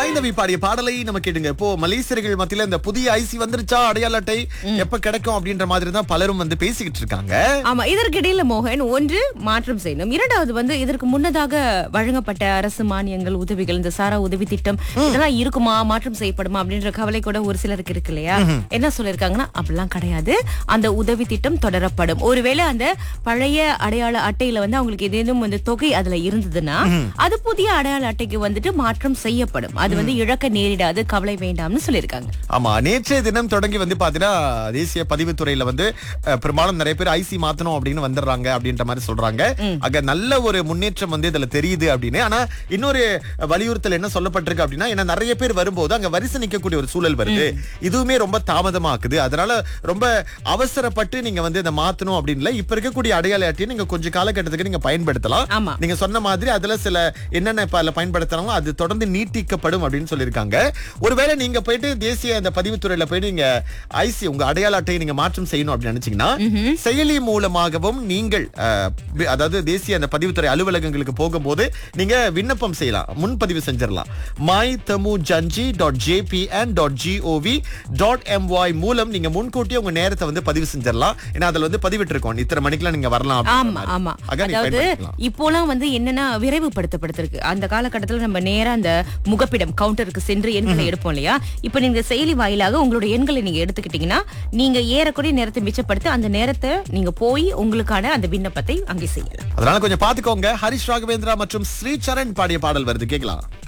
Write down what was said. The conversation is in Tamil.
சைந்தவி பாடிய பாடலை நம்ம கேட்டுங்க இப்போ மலேசியர்கள் மத்தியில இந்த புதிய ஐசி வந்துருச்சா அடையாள அட்டை எப்ப கிடைக்கும் அப்படின்ற மாதிரி தான் பலரும் வந்து பேசிக்கிட்டு இருக்காங்க ஆமா இதற்கிடையில மோகன் ஒன்று மாற்றம் செய்யணும் இரண்டாவது வந்து இதற்கு முன்னதாக வழங்கப்பட்ட அரசு மானியங்கள் உதவிகள் இந்த சாரா உதவி திட்டம் இதெல்லாம் இருக்குமா மாற்றம் செய்யப்படுமா அப்படின்ற கவலை கூட ஒரு சிலருக்கு இருக்கு இல்லையா என்ன சொல்லிருக்காங்கன்னா அப்படிலாம் கிடையாது அந்த உதவி திட்டம் தொடரப்படும் ஒருவேளை அந்த பழைய அடையாள அட்டையில வந்து அவங்களுக்கு ஏதேனும் வந்து தொகை அதுல இருந்ததுன்னா அது புதிய அடையாள அட்டைக்கு வந்துட்டு மாற்றம் செய்யப்படும் அது வந்து இழக்க நேரிடாது கவலை வேண்டாம்னு சொல்லியிருக்காங்க ஆமா நேற்றைய தினம் தொடங்கி வந்து பாத்தீங்கன்னா தேசிய பதிவுத்துறையில வந்து அஹ், பெரும்பாலும் நிறைய பேர் ஐசி மாத்தணும் அப்படின்னு வந்துடுறாங்க அப்படின்ற மாதிரி சொல்றாங்க அங்க நல்ல ஒரு முன்னேற்றம் வந்து இதுல தெரியுது அப்படின்னு ஆனா இன்னொரு வலியுறுத்தல் என்ன சொல்லப்பட்டிருக்கு அப்படின்னா ஏன்னா நிறைய பேர் வரும்போது அங்க வரிசை நிக்கக்கூடிய ஒரு சூழல் வருது இதுவுமே ரொம்ப தாமதமாக்குது அதனால ரொம்ப அவசரப்பட்டு நீங்க வந்து இதை மாத்தணும் அப்படின்னு இல்ல இப்ப இருக்கக்கூடிய அடையாள அட்டையை நீங்க கொஞ்சம் காலகட்டத்துக்கு நீங்க பயன்படுத்தலாம் ஆமா. நீங்க சொன்ன மாதிரி அதுல சில என்னென்ன இப்ப அதுல பயன்படுத்துறாங்களோ அது தொடர்ந்து நீட்டிக்கப்படும் அப்படின்னு சொல்லியிருக்காங்க ஒருவேளை நீங்க போயிட்டு தேசிய அந்த பதிவுத்துறையில போயிட்டு நீங்க ஐசி உங்க அடையாள அட்டையை நீங்க மாற்றம் செய்யணும் அப்படின்னு நினைச்சீங்கன்னா செயலி மூலமாகவும் நீங்கள் அஹ், வி- அதாவது தேசிய அந்த பதிவுத்துறை அலுவலகங்களுக்கு போகும்போது நீங்க விண்ணப்பம் செய்யலாம் முன்பதிவு செஞ்சிடலாம் மை தமு ஜன்ஜி dot JPN dot GOV dot MY மூலம் நீங்க முன்கூட்டியே உங்க நேரத்தை வந்து பதிவு செஞ்சிடலாம் ஏன்னா அதுல வந்து பதிவிட்டிருக்கோம் இத்தனை மணிக்கெல்லாம் நீங்க வரலாம் அப்படின்ற ஆமா மாதிரி. ஆமா ஆக நீங்க அதாவது பயன்படுத்திக்கலாம். இப்போலாம் வந்து என்னன்னா விரைவுபடுத்தப்பட்டிருக்கு அந்த காலகட்டத்துல நம்ம நேரா அந்த முகப்பிடம் கவுண்டருக்கு சென்று எண்களை எடுப்போம் இல்லையா இப்ப நீங்க செயலி வாயிலாக உங்களோட எண்களை நீங்க எடுத்துக்கிட்டீங்கன்னா நீங்க ஏறக்கூடிய நேரத்தை மிச்சப்படுத்தி அந்த நேரத்தை நீங்க போய் உங்களுக்கான அந்த விண்ணப்பத்தை அங்கே செய்யலாம் அதனால கொஞ்சம் பாத்துக்கோங்க ஹரிஷ் ராகவேந்திரா மற்றும் ஸ்ரீ சரண் பாடிய பாடல் வருது கேக்கலாம்